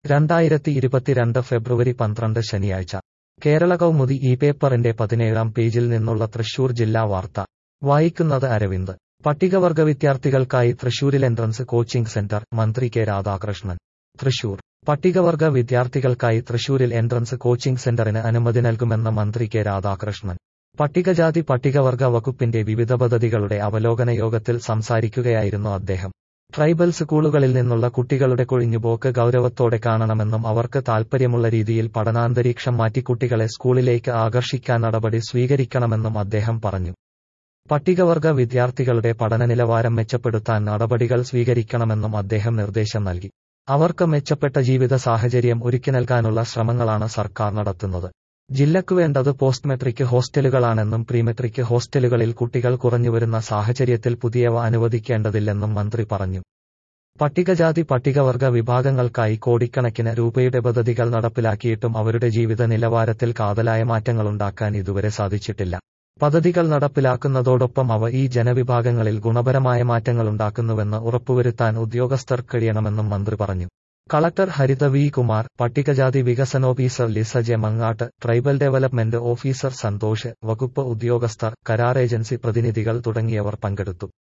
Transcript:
രണ്ടായിരത്തി ഇരുപത്തിരണ്ട് ഫെബ്രുവരി പന്ത്രണ്ട് ശനിയാഴ്ച കേരള കൗമുദി ഈ പേപ്പറിന്റെ പതിനേഴാം പേജിൽ നിന്നുള്ള തൃശൂർ ജില്ലാ വാർത്ത വായിക്കുന്നത് അരവിന്ദ് പട്ടികവർഗ വിദ്യാർത്ഥികൾക്കായി തൃശൂരിൽ എൻട്രൻസ് കോച്ചിംഗ് സെന്റർ മന്ത്രി കെ രാധാകൃഷ്ണൻ തൃശൂർ പട്ടികവർഗ വിദ്യാർത്ഥികൾക്കായി തൃശൂരിൽ എൻട്രൻസ് കോച്ചിംഗ് സെന്ററിന് അനുമതി നൽകുമെന്ന് മന്ത്രി കെ രാധാകൃഷ്ണൻ പട്ടികജാതി പട്ടികവർഗ വകുപ്പിന്റെ വിവിധ പദ്ധതികളുടെ അവലോകന യോഗത്തിൽ സംസാരിക്കുകയായിരുന്നു അദ്ദേഹം ട്രൈബൽ സ്കൂളുകളിൽ നിന്നുള്ള കുട്ടികളുടെ കൊഴിഞ്ഞുപോക്ക് ഗൗരവത്തോടെ കാണണമെന്നും അവർക്ക് താൽപ്പര്യമുള്ള രീതിയിൽ പഠനാന്തരീക്ഷം മാറ്റി കുട്ടികളെ സ്കൂളിലേക്ക് ആകർഷിക്കാൻ നടപടി സ്വീകരിക്കണമെന്നും അദ്ദേഹം പറഞ്ഞു പട്ടികവർഗ വിദ്യാർത്ഥികളുടെ പഠന നിലവാരം മെച്ചപ്പെടുത്താൻ നടപടികൾ സ്വീകരിക്കണമെന്നും അദ്ദേഹം നിർദ്ദേശം നൽകി അവർക്ക് മെച്ചപ്പെട്ട ജീവിത സാഹചര്യം ഒരുക്കി നൽകാനുള്ള ശ്രമങ്ങളാണ് സർക്കാർ നടത്തുന്നത് ജില്ലയ്ക്കു വേണ്ടത് പോസ്റ്റ് മെട്രിക് ഹോസ്റ്റലുകളാണെന്നും പ്രീമെട്രിക് ഹോസ്റ്റലുകളിൽ കുട്ടികൾ കുറഞ്ഞുവരുന്ന സാഹചര്യത്തിൽ പുതിയവ അനുവദിക്കേണ്ടതില്ലെന്നും മന്ത്രി പറഞ്ഞു പട്ടികജാതി പട്ടികവർഗ വിഭാഗങ്ങൾക്കായി കോടിക്കണക്കിന് രൂപയുടെ പദ്ധതികൾ നടപ്പിലാക്കിയിട്ടും അവരുടെ ജീവിത നിലവാരത്തിൽ കാതലായ മാറ്റങ്ങളുണ്ടാക്കാൻ ഇതുവരെ സാധിച്ചിട്ടില്ല പദ്ധതികൾ നടപ്പിലാക്കുന്നതോടൊപ്പം അവ ഈ ജനവിഭാഗങ്ങളിൽ ഗുണപരമായ മാറ്റങ്ങളുണ്ടാക്കുന്നുവെന്ന് ഉറപ്പുവരുത്താൻ ഉദ്യോഗസ്ഥർ കഴിയണമെന്നും മന്ത്രി പറഞ്ഞു കളക്ടർ ഹരിത വി കുമാർ പട്ടികജാതി വികസന officer Lisa J Mangattu tribal development officer Santhosh വകുപ്പ് ഉദ്യോഗസ്ഥർ കരാർ ഏജൻസി പ്രതിനിധികൾ തുടങ്ങിയവർ പങ്കെടുത്തു